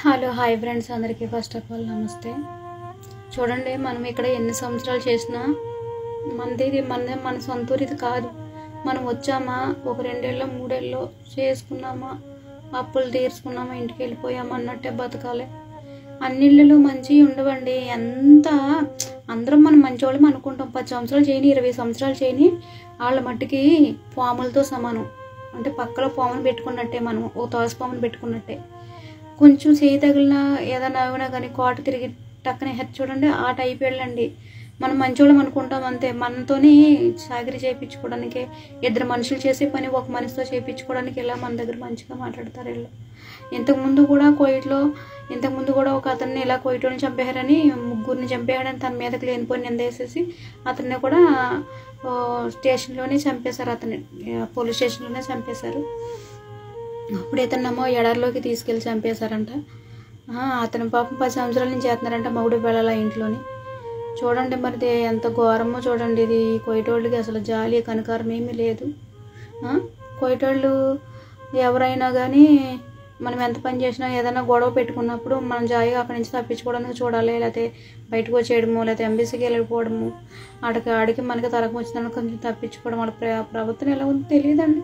Hello hi friends అందరికీ first of all నమస్తే చూడండి మనం ఇక్కడ ఎన్ని సంవత్సరాలు చేసినా మనది ఇది మన మన సొంత ఊరు ఇది కాదు మనం వచ్చామా ఒక రెండేళ్ళు మూడేళ్ళు చేసుకున్నామా అప్పులు తీర్చుకున్నామా ఇంటికి వెళ్ళిపోయామా అన్నట్టే బతకాలి అన్నిళ్ళలో మంచి ఉండవండి ఎంత అందరం మనం మంచోళ్ళం అనుకుంటాం పది సంవత్సరాలు చేయని ఇరవై సంవత్సరాలు చేయని వాళ్ళ మట్టికి పాములతో సమానం అంటే పక్కలో పామును పెట్టుకున్నట్టే మనం ఓ తోస పామును పెట్టుకున్నట్టే కొంచెం చేయి తగిలిన ఏదైనా అయినా కానీ కోట తిరిగి టక్కన హెడ్ చూడండి ఆ టైప్ వెళ్ళండి మనం మంచోళ్ళం అనుకుంటాం అంతే మనతోని సాగిరి చేయించుకోవడానికి ఇద్దరు మనుషులు చేసే పని ఒక మనిషితో చేయించుకోవడానికి ఇలా మన దగ్గర మంచిగా మాట్లాడతారు వీళ్ళు ఇంతకుముందు కూడా కోయిట్లో ఇంతకుముందు కూడా ఒక అతన్ని ఇలా కోయిటోని చంపేశారని ముగ్గురిని చంపేయాడని తన మీదకి లేనిపోయి నింద వేసేసి అతన్ని కూడా ఆ, స్టేషన్లోనే చంపేశారు అతన్ని ఆ, పోలీస్ స్టేషన్లోనే చంపేశారు అప్పుడు ఇతన్నేమో ఎడారిలోకి తీసుకెళ్ళి చంపేశారంట ఆ, అతని పాపం పది సంవత్సరాల నుంచి చేస్తున్నారంట మగుడు పిల్లల ఇంట్లోని చూడండి మరి ఇది ఎంత ఘోరమో చూడండి ఇది కోయిటోళ్ళకి అసలు జాలి కనకారం ఏమీ లేదు ఆ, కోయిటోళ్ళు ఎవరైనా కానీ మనం ఎంత పని చేసినా ఏదైనా గొడవ పెట్టుకున్నప్పుడు మనం జాయిగా అక్కడి నుంచి తప్పించుకోవడానికి చూడాలి లేకపోతే బయటకు వచ్చేయడము లేకపోతే ఎంబీసీకి వెళ్ళిపోవడము ఆడికి ఆడికి మనకి తరకు వచ్చిందని కొంచెం తప్పించుకోవడం వాళ్ళ ప్ర ప్రవర్తన ఎలా ఉందో తెలియదండి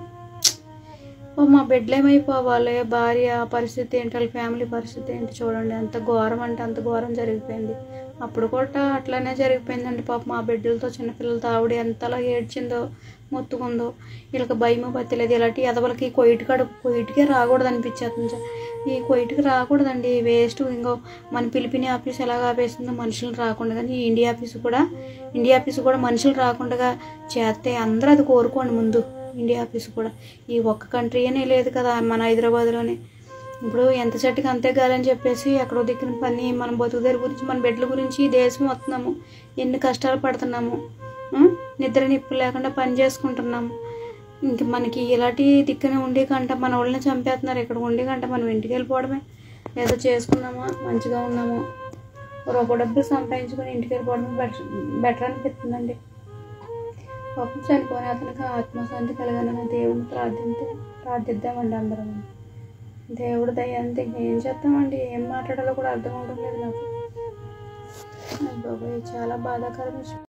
ఓ మా బిడ్డలు ఏమైపోవాలి భార్య పరిస్థితి ఏంటి వాళ్ళ ఫ్యామిలీ పరిస్థితి ఏంటి చూడండి అంత ఘోరం అంటే అంత ఘోరం జరిగిపోయింది అప్పుడు కూడా అట్లానే జరిగిపోయిందండి పాప మా బిడ్డలతో చిన్నపిల్లలతో ఆవిడ ఎంతలా ఏడ్చిందో మొత్తుకుందో వీళ్ళకి భయము పత్తలేదు ఇలాంటి ఎదవలకి కొయిటి కాడ కొయిటికే రాకూడదు అనిపించేస్తుంది ఈ కొయిటికి రాకూడదండి వేస్ట్ ఇంకో మన పిలిపిని ఆఫీస్ ఎలాగ ఆపేసిందో మనుషులు రాకుండా కానీ ఈ ఇండియా ఆఫీస్ కూడా ఇండియా ఆఫీస్ కూడా మనుషులు రాకుండా చేస్తే అందరూ అది కోరుకోండి ముందు ఇండియా ఆఫీస్ కూడా ఈ ఒక్క కంట్రీ అనే లేదు కదా మన హైదరాబాద్లోనే ఇప్పుడు ఎంత చెట్టుకి అంతే గాలని చెప్పేసి ఎక్కడో దిక్కున పని మన బతుకుదేరి గురించి మన బిడ్డల గురించి ఈ దేశం వస్తున్నాము ఎన్ని కష్టాలు పడుతున్నాము ఆ? నిద్ర నిప్పు లేకుండా పని చేసుకుంటున్నాము ఇంక మనకి ఇలాంటి దిక్కున ఉండే కంట మన వాళ్ళని చంపేస్తున్నారు ఇక్కడ ఉండే కంట మనం ఇంటికి వెళ్ళిపోవడమే ఏదో చేసుకున్నామా మంచిగా ఉన్నాము రూపాయి డబ్బులు సంపాదించుకొని ఇంటికి వెళ్ళిపోవడమే బెటర్ బెటర్ అనిపిస్తుందండి పాపం చనిపోయిన అతనికి ఆత్మశాంతి కలగాలని దేవుని ప్రార్థించి ప్రార్థిద్దామండి అందరం దేవుడు దయ అంతే ఏం చేస్తామండి ఏం మాట్లాడాలో కూడా అర్థం అవడం లేదు నాకు అయ్య బాబోయ్ చాలా బాధాకరం విషయం